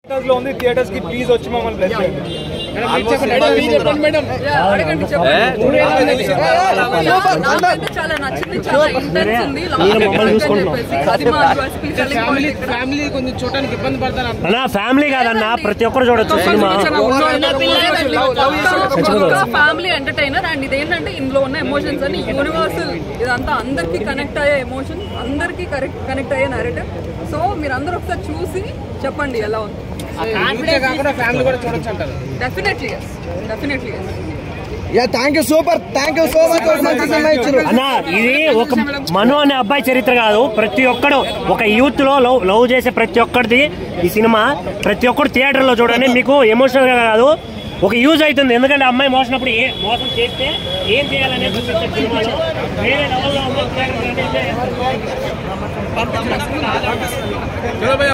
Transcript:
theatres లో ఉంది theatres కి ప్లీజ్ వచ్చి మమ్మల్ని బ్లెస్ చేయండి అడగండి నాకైతే చాలా నచ్చింది చాలా ఇంటెన్స్ ఉంది ఫ్యామిలీ కొంచెం చూడడానికి ఇబ్బంది పడతారు అన్నా ఫ్యామిలీ కాదన్నా ప్రతి ఒక్కరు చూడొచ్చు సినిమా ఫ్యామిలీ ఎంటర్టైనర్ అండ్ ఇదేంటంటే ఇందులో ఉన్న ఎమోషన్స్ అన్ని యూనివర్సల్ ఇదంతా అందరికి కనెక్ట్ అయ్యే ఎమోషన్ అందరికి కరెక్ట్ కనెక్ట్ అయ్యే నరేటివ్ సో మీరు అందరూ ఒకసారి చూసి చెప్పండి ఎలా ఉంది ఇంతే కాకుండా ఫ్యామిలీ కూడా చూడొచ్చు అంటారు definitely yes definitely yes yeah thank you super thank you so much మంచి సినిమా ఇచ్చారు అన్నా ఇది ఒక మను అనే అబ్బాయి చరిత్ర కాదు ప్రతి ఒక్కడు ఒక యూత్ లో లవ్ లవ్ చేసే ప్రతి ఒక్కరిది ఈ సినిమా ప్రతి ఒక్కరు థియేటర్ లో చూడండి మీకు ఎమోషనల్ గా కాదు ఒక యూజ్ అవుతుంది ఎందుకంటే అమ్మాయి మోసినప్పుడు ఏ మోసం చేస్తే ఏం చేయాలనేది చూపిస్తారు సినిమాలో వేరే లెవెల్లో ఉంది థియేటర్